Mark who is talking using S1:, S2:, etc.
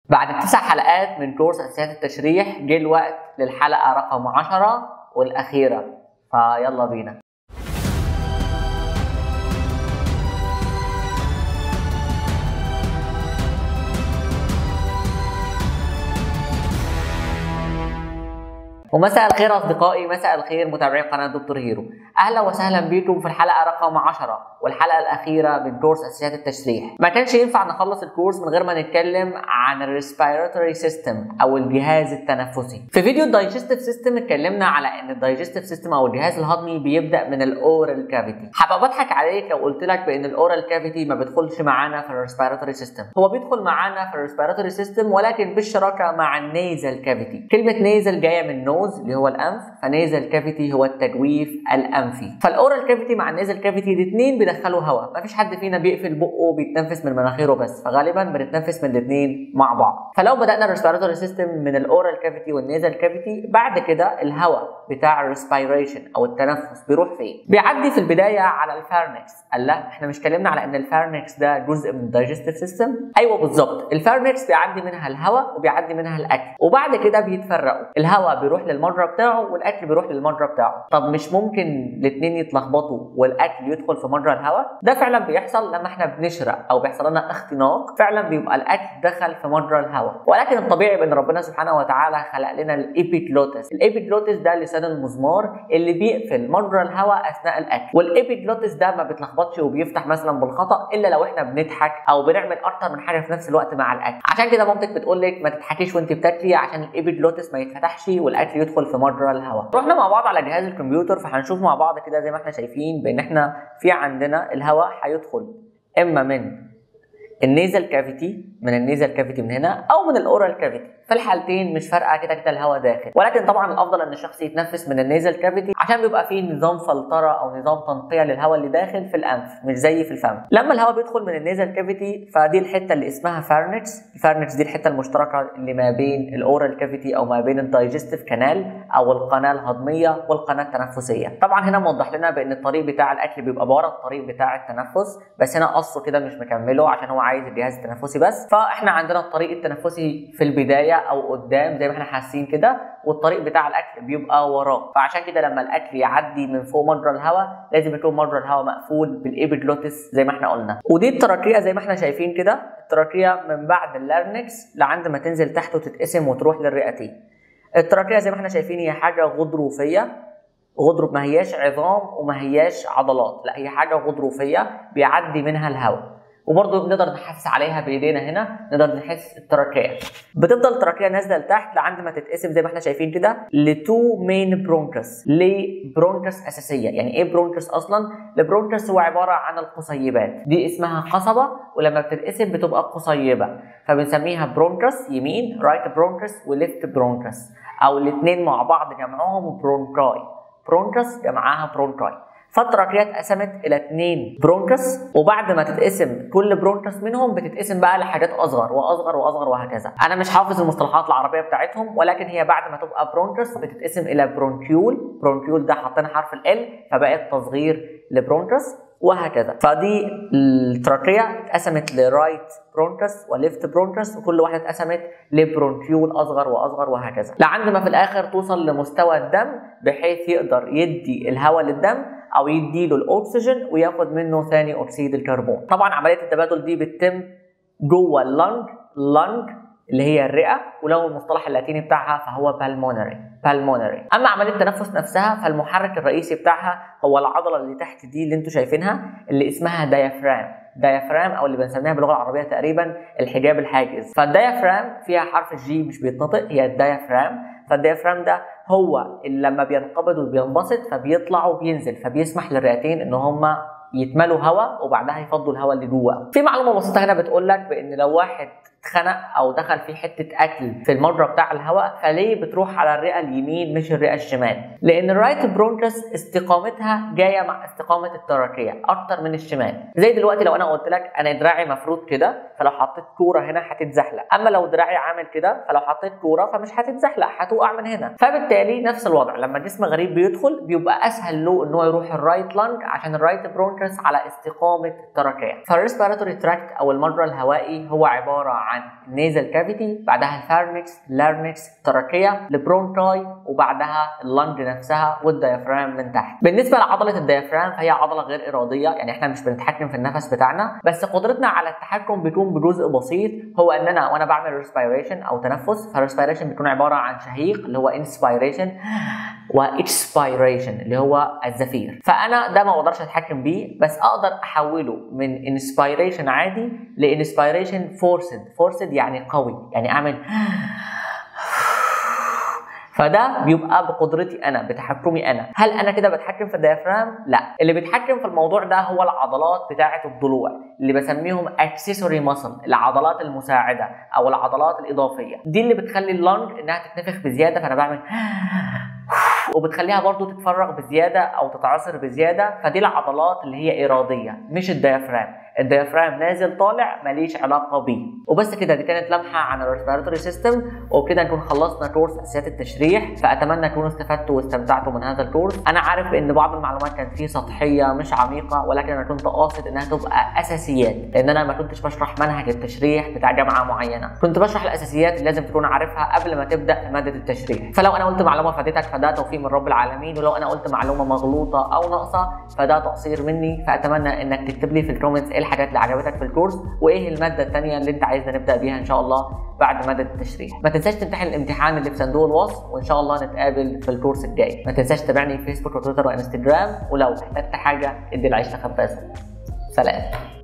S1: بعد تسع حلقات من كورس اساسيات التشريح جه الوقت للحلقه رقم 10 والاخيره فيلا بينا ومساء الخير اصدقائي مساء الخير متابعين قناه دكتور هيرو اهلا وسهلا بكم في الحلقه رقم 10 والحلقه الاخيره من كورس اساسيات التشريح ما كانش ينفع نخلص الكورس من غير ما نتكلم عن الريسبيراتوري سيستم او الجهاز التنفسي في فيديو الدايجستيف سيستم اتكلمنا على ان الدايجستيف سيستم او الجهاز الهضمي بيبدا من الاورال كافيتي هبقى بضحك عليك لو قلت لك بان الاورال كافيتي ما بيدخلش معانا في الريسبيراتوري سيستم هو بيدخل معانا في الريسبيراتوري سيستم ولكن بالشراكه مع النيزل كافيتي كلمه نيزل جايه من نوز اللي هو الانف فنيزل كافيتي هو التجويف الانفي فالاورال كافيتي مع النيزل كافيتي الاثنين بيدخلوا هواء مفيش حد فينا بيقفل بقه وبيتنفس من مناخيره بس فغالبا بنتنفس من الاثنين مع بعض فلو بدانا الريسبيراتوري سيستم من الاورال كافيتي والنيزل كافيتي بعد كده الهواء بتاع الريسبيريشن او التنفس بيروح فين بيعدي في البدايه على الفارنكس قال لا احنا مش اتكلمنا على ان الفارنكس ده جزء من الدايجستيف سيستم ايوه بالظبط الفارنكس بيعدي منها الهواء وبيعدي منها الاكل وبعد كده بيتفرقوا الهواء بيروح للمجرى بتاعه والاكل بيروح للمجرى بتاعه طب مش ممكن الاثنين يتلخبطوا والاكل يدخل في مجرى الهواء ده فعلا بيحصل لما احنا بنشرق او بيحصل لنا اختناق فعلا بيبقى الاكل دخل في مجرى الهواء ولكن الطبيعي بان ربنا سبحانه وتعالى خلق لنا الابيجلوتس الابيجلوتس ده لسان المزمار اللي بيقفل مجرى الهواء اثناء الاكل والابيجلوتس ده ما بيتلخبطش وبيفتح مثلا بالخطا الا لو احنا بنضحك او بنعمل اكتر من حاجه في نفس الوقت مع الاكل عشان كده مامتك بتقول لك ما تضحكيش وانت بتاكلي عشان الابيجلوتس ما يتفتحش والاكل يدخل في مجرى الهواء رحنا مع بعض على جهاز الكمبيوتر فهنشوف مع بعض كده زي ما احنا شايفين بان احنا في عندنا الهواء هيدخل اما من النيزل كافيتي من النيزل كافيتي من هنا او من الاورال كافيتي في الحالتين مش فارقه كده كده الهواء داخل ولكن طبعا الافضل ان الشخص يتنفس من النيزل كافيتي عشان بيبقى فيه نظام فلتره او نظام تنقيه للهواء اللي داخل في الانف مش زي في الفم لما الهواء بيدخل من النيزل كافيتي فدي الحته اللي اسمها فارنكس الفارنكس دي الحته المشتركه اللي ما بين الاورال كافيتي او ما بين الدايجستيف كانال او القناه الهضميه والقناه التنفسيه طبعا هنا موضح لنا بان الطريق بتاع الاكل بيبقى بره الطريق بتاع التنفس بس هنا قصه كده مش مكمله عشان هو عايز الجهاز التنفسي بس فاحنا عندنا الطريق التنفسي في البدايه او قدام زي ما احنا حاسين كده والطريق بتاع الاكل بيبقى وراه فعشان كده لما الاكل يعدي من فوق مجرى الهواء لازم يكون مجرى الهواء مقفول بالابيجلوتس زي ما احنا قلنا ودي التراكيه زي ما احنا شايفين كده التراكيه من بعد اللارنكس لعند ما تنزل تحت وتتقسم وتروح للرئتين التراكيه زي ما احنا شايفين هي حاجه غضروفيه غضروف ما هياش عظام وما هياش عضلات لا هي حاجه غضروفيه بيعدي منها الهواء وبرضه بنقدر نحس عليها بايدينا هنا نقدر نحس التراكيه بتفضل التراكيه نازله لتحت لعند ما تتقسم زي ما احنا شايفين كده لتو مين برونكس لبرونكس اساسيه يعني ايه برونكس اصلا البرونكس هو عباره عن القصيبات دي اسمها قصبه ولما بتتقسم بتبقى قصيبه فبنسميها برونكس يمين رايت برونكس وليفت برونكس او الاثنين مع بعض جمعهم برونكاي برونكس جمعها برونكاي فالتراكيات اتقسمت الى اثنين برونكس وبعد ما تتقسم كل برونكس منهم بتتقسم بقى لحاجات اصغر واصغر واصغر وهكذا انا مش حافظ المصطلحات العربيه بتاعتهم ولكن هي بعد ما تبقى برونكس بتتقسم الى برونكيول برونكيول ده حاطين حرف ال فبقت تصغير لبرونكس وهكذا فدي التراكيه اتقسمت لرايت برونكس وليفت برونكس وكل واحده اتقسمت لبرونكيول اصغر واصغر وهكذا لعند ما في الاخر توصل لمستوى الدم بحيث يقدر يدي الهواء للدم او يديله الاكسجين وياخد منه ثاني اكسيد الكربون طبعا عمليه التبادل دي بتتم جوه اللنج لنج اللي هي الرئه ولو المصطلح اللاتيني بتاعها فهو بالمونري بالمونري اما عمليه التنفس نفسها فالمحرك الرئيسي بتاعها هو العضله اللي تحت دي اللي انتم شايفينها اللي اسمها دايافرام دايافرام او اللي بنسميها باللغه العربيه تقريبا الحجاب الحاجز فالدايافرام فيها حرف الجي مش بيتنطق هي الدايافرام فالديافرام ده هو اللي لما بينقبض وبينبسط فبيطلع وبينزل فبيسمح للرئتين ان هما يتملوا هواء وبعدها يفضوا الهواء اللي جوه في معلومه بسيطه هنا بتقول لك بان لو واحد اتخنق او دخل في حته اكل في المجرى بتاع الهواء فليه بتروح على الرئه اليمين مش الرئه الشمال لان الرايت برونكس استقامتها جايه مع استقامه التراكيه اكتر من الشمال زي دلوقتي لو انا قلت لك انا دراعي مفروض كده فلو حطيت كوره هنا هتتزحلق اما لو دراعي عامل كده فلو حطيت كوره فمش هتتزحلق هتقع من هنا فبالتالي نفس الوضع لما جسم غريب بيدخل بيبقى اسهل له ان هو يروح الرايت لانج عشان الرايت برونكس على استقامه التراكيه فالريسبيراتوري تراكت او المجرى الهوائي هو عباره عن النيزل كافيتي بعدها الفارنكس لارنكس التراكيه البرونكاي وبعدها اللنج نفسها والديافرام من تحت بالنسبه لعضله الديافرام فهي عضله غير اراديه يعني احنا مش بنتحكم في النفس بتاعنا بس قدرتنا على التحكم بيكون بجزء بسيط هو ان انا وانا بعمل ريسبيريشن او تنفس فالريسبيريشن بيكون عباره عن شهيق اللي هو انسبيريشن واكسبيريشن اللي هو الزفير فانا ده ما اقدرش اتحكم بيه بس اقدر احوله من انسبيريشن عادي لانسبيريشن فورسد فورسد يعني قوي يعني اعمل فده بيبقى بقدرتي انا بتحكمي انا هل انا كده بتحكم في الديافرام لا اللي بيتحكم في الموضوع ده هو العضلات بتاعه الضلوع اللي بسميهم اكسسوري ماسل العضلات المساعده او العضلات الاضافيه دي اللي بتخلي اللنج انها تتنفخ بزياده فانا بعمل وبتخليها برضو تتفرغ بزياده او تتعصر بزياده فدي العضلات اللي هي اراديه مش الديافرام الديافرام نازل طالع ماليش علاقه بيه وبس كده دي كانت لمحه عن الريسبيراتوري سيستم وبكده نكون خلصنا كورس اساسيات التشريح فاتمنى تكونوا استفدتوا واستمتعتوا من هذا الكورس انا عارف ان بعض المعلومات كانت فيه سطحيه مش عميقه ولكن انا كنت قاصد انها تبقى اساسيات لان انا ما كنتش بشرح منهج التشريح بتاع جامعه معينه كنت بشرح الاساسيات اللي لازم تكون عارفها قبل ما تبدا في ماده التشريح فلو انا قلت معلومه فادتك فده توفيق من رب العالمين ولو انا قلت معلومه مغلوطه او ناقصه فده تقصير مني فاتمنى انك تكتب لي في الكومنتس ايه الحاجات اللي عجبتك في الكورس وايه الماده الثانيه اللي انت عايزنا نبدا بيها ان شاء الله بعد ماده التشريح ما تنساش تمتحن الامتحان اللي في صندوق الوصف وان شاء الله نتقابل في الكورس الجاي ما تنساش تتابعني في فيسبوك وتويتر وانستجرام ولو احتجت حاجه ادي العيش لخبازه سلام